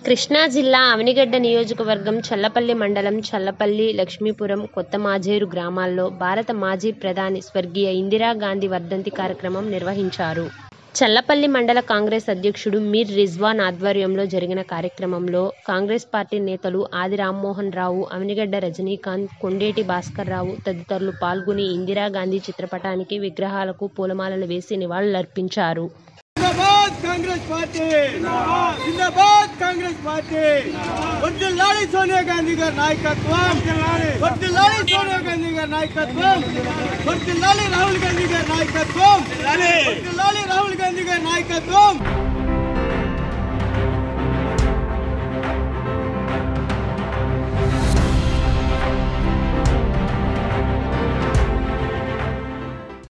కృష్ణా జిల్లా అవనిగడ్డ నియోజకవర్గం చల్లపల్లి మండలం చల్లపల్లి లక్ష్మీపురం కొత్త మాజేరు గ్రామాల్లో భారత మాజీ ప్రధాని స్వర్గీయ ఇందిరాగాంధీ వర్ధంతి కార్యక్రమం నిర్వహించారు చల్లపల్లి మండల కాంగ్రెస్ అధ్యక్షుడు మీర్ రిజ్వాన్ ఆధ్వర్యంలో జరిగిన కార్యక్రమంలో కాంగ్రెస్ పార్టీ నేతలు ఆది రామ్మోహన్ రావు అవనిగడ్డ రజనీకాంత్ కొండేటి భాస్కర్ రావు తదితరులు పాల్గొని ఇందిరాగాంధీ చిత్రపటానికి విగ్రహాలకు పూలమాలలు వేసి నివాళులర్పించారు జిందాబాద్ కాంగ్రెస్ పార్టీ జిందాబాద్ కాంగ్రెస్ పార్టీ వర్దిల్లాలి సోనియా గాంధీ గారి నాయకత్వం వర్దిల్లాలి సోనియా గాంధీ గారి నాయకత్వం వర్దిల్లాలి రాహుల్ గాంధీ గారి నాయకత్వం వర్దిల్లాలి రాహుల్ గాంధీ గారి నాయకత్వం